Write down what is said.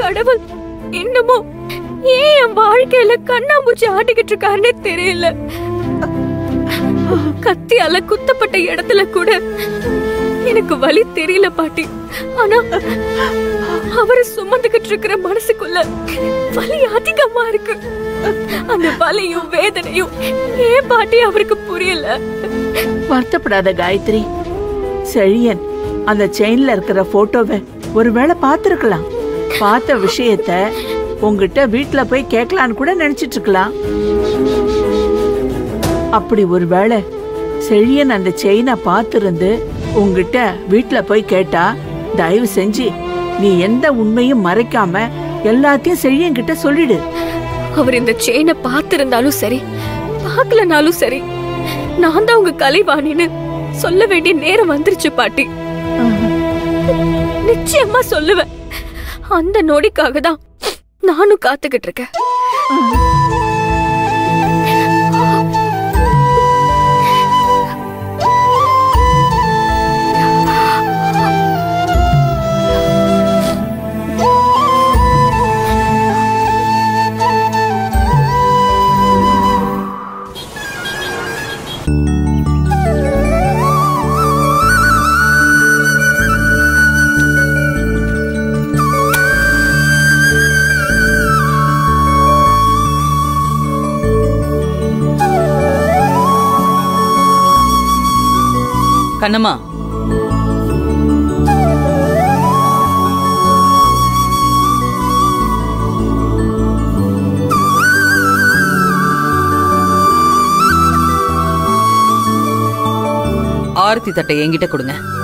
கடவுள் இன்னமும் ஏன் என் வாழ்க்கையில கண்ணாமூச்சி ஆட்டிக்கிட்டு இருக்காருன்னே தெரியல கத்தியால குத்தப்பட்ட இடத்துல கூட எனக்கு வலி தெரியல பாட்டி ஆனா அவரை சுமந்துகிட்டு இருக்கிற மனசுக்குள்ள வலி அதிகமா இருக்கு அந்த வலியும் வேதனையும் ஏன் பாட்டி அவருக்கு புரியல வருத்தப்படாத காயத்ரி செழியன் அந்த செயின்ல இருக்கிற போட்டோவை ஒருவேளை பார்த்திருக்கலாம் பார்த்த விஷயத்த உங்ககிட்ட வீட்ல போய் கேட்கலான்னு கூட நினைச்சிட்டு இருக்கலாம் அப்படி ஒருவேளை செழியன் அந்த செயினை பார்த்திருந்து உங்ககிட்ட வீட்ல போய் கேட்டா தயவு செஞ்சு நீ எந்த உண்மையும் மறைக்காம எல்லாத்தையும் செழியன் கிட்ட சொல்லிடு அவர் இந்த செயினை பார்த்திருந்தாலும் சரி பார்க்கலனாலும் சரி நான் தான் உங்க கலைவாணின்னு சொல்ல வேண்டிய நேரம் வந்துருச்சு பாட்டி நிச்சயமா சொல்லுவேன் அந்த நொடிக்காக தான் நானும் காத்துக்கிட்டு இருக்கேன் கண்ணம்மா ஆரத்தி தட்டை என்கிட்ட கொடுங்க